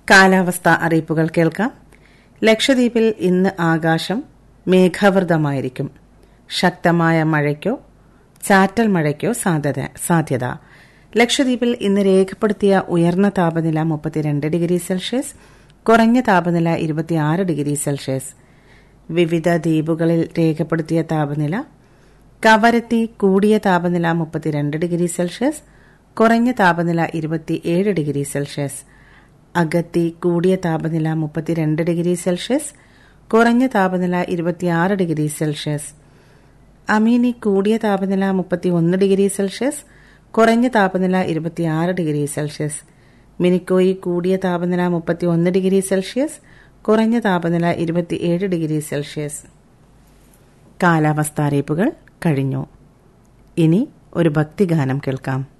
കാലാവസ്ഥ അറിയിപ്പുകൾ കേൾക്കാം ലക്ഷദ്വീപിൽ ഇന്ന് ആകാശം മേഘാവൃതമായിരിക്കും ശക്തമായ മഴയ്ക്കോ ചാറ്റൽ മഴയ്ക്കോ സാധ്യത സാധ്യത ലക്ഷദ്വീപിൽ ഇന്ന് രേഖപ്പെടുത്തിയ ഉയർന്ന താപനില മുപ്പത്തിരണ്ട് ഡിഗ്രി സെൽഷ്യസ് കുറഞ്ഞ താപനില ഇരുപത്തിയാറ് ഡിഗ്രി സെൽഷ്യസ് വിവിധ ദ്വീപുകളിൽ രേഖപ്പെടുത്തിയ താപനില കവരത്തി കൂടിയ താപനില മുപ്പത്തിരണ്ട് ഡിഗ്രി സെൽഷ്യസ് കുറഞ്ഞ താപനില ഇരുപത്തിയേഴ് ഡിഗ്രി സെൽഷ്യസ് അഗത്തി കൂടിയ താപനില മുപ്പത്തിരണ്ട് ഡിഗ്രി സെൽഷ്യസ് കുറഞ്ഞ താപനില ഇരുപത്തിയാറ് ഡിഗ്രി സെൽഷ്യസ് അമീനി കൂടിയ താപനില മുപ്പത്തിയൊന്ന് ഡിഗ്രി സെൽഷ്യസ് കുറഞ്ഞ താപനില ഇരുപത്തിയാറ് ഡിഗ്രി സെൽഷ്യസ് മിനിക്കോയി കൂടിയ താപനില മുപ്പത്തിയൊന്ന് ഡിഗ്രി സെൽഷ്യസ് കുറഞ്ഞ താപനില ഇരുപത്തിയേഴ് ഡിഗ്രി സെൽഷ്യസ് കാലാവസ്ഥ അറിയിപ്പുകൾ കഴിഞ്ഞു ഇനി ഒരു ഭക്തിഗാനം കേൾക്കാം